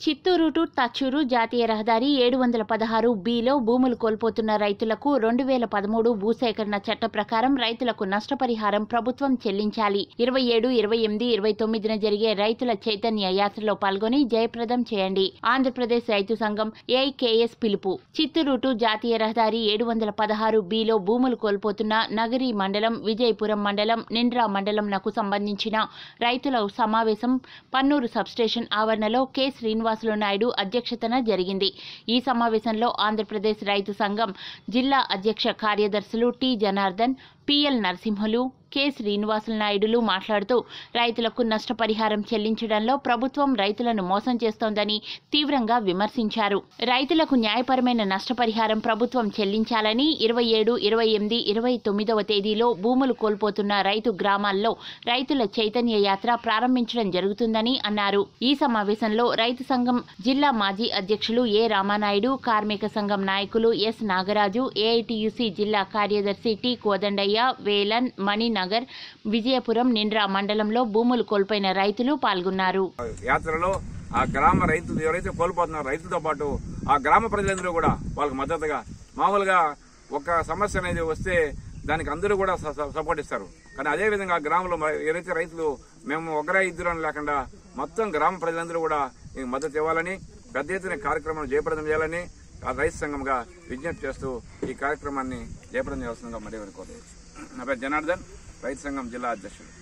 Chittoor to తచ్చూరు జాతీయ రహదారి ఏడు వందల పదహారు బిలో భూములు కోల్పోతున్న రైతులకు రెండు వేల పదమూడు భూసేకరణ చట్ట ప్రకారం రైతులకు నష్టపరిహారం ప్రభుత్వం చెల్లించాలి ఇరవై ఏడు ఇరవై ఎనిమిది ఇరవై తొమ్మిదిన జరిగే రైతుల చైతన్య యాత్రలో పాల్గొని జయప్రదం చేయండి ఆంధ్రప్రదేశ్ రైతు సంఘం ఏఐకేఎస్ పిలుపు చిత్తూరు టు జాతీయ రహదారి ఏడు వందల పదహారు బిలో భూములు కోల్పోతున్న నగరి మండలం విజయపురం మండలం నిండ్రా మండలంనకు సంబంధించిన రైతుల సమావేశం పన్నూరు సబ్స్టేషన్ ఆవరణలో కె శ్రీనివాసులు నాయుడు అధ్యక్షతన జరిగింది ఈ సమావేశంలో ఆంధ్రప్రదేశ్ రైతు సంఘం జిల్లా అధ్యక్ష కార్యదర్శులు T Janardhan P L Narasimhulu K Srinivasulu నాయుడులు మాట్లాడుతూ రైతులకు నష్టపరిహారం చెల్లించడంలో ప్రభుత్వం రైతులను మోసం చేస్తోందని తీవ్రంగా విమర్శించారు రైతులకు న్యాయపరమైన నష్టపరిహారం ప్రభుత్వం చెల్లించాలని ఇరవై ఏడు ఇరవై ఎనిమిది ఇరవై తొమ్మిదవ తేదీలో భూములు కోల్పోతున్న రైతు గ్రామాల్లో రైతుల చైతన్య యాత్ర ప్రారంభించడం జరుగుతుందని అన్నారు ఈ సమావేశంలో రైతు సంఘం జిల్లా మాజీ అధ్యక్షులు ఏ రామానాయుడు కార్మిక సంఘం నాయకులు ఎస్ నాగరాజు ఏఐటియుసి జిల్లా కార్యదర్శి టి కోదండయ్య వేలన్ మణినగర్ విజయపురం నిండ్రా మండలంలో భూములు కోల్పోయిన రైతులు పాల్గొన్నారు యాత్రలో ఆ గ్రామ రైతులు ఎవరైతే కోల్పోతున్నారో రైతులతో పాటు ఆ గ్రామ ప్రజలందరూ కూడా వాళ్ళకి మద్దతుగా మామూలుగా ఒక సమస్య అనేది వస్తే దానికి అందరూ కూడా స- స- సపోర్ట్ ఇస్తారు కానీ అదే విధంగా ఆ గ్రామంలో మరి ఎవరైతే రైతులు మేము ఒకరే ఇద్దరు అని లేకుండా మొత్తం గ్రామ ప్రజలందరూ కూడా ఈ మద్దతు ఇవ్వాలని పెద్ద ఎత్తున ఈ కార్యక్రమం జయప్రదం చేయాలని ఆ రైతు సంఘంగా విజ్ఞప్తి చేస్తూ ఈ కార్యక్రమాన్ని జయప్రదం చేస్తుందిగా మరి కోరుతున్నాను నా పేరు జనార్దన్ రైతు సంఘం జిల్లా అధ్యక్షుడు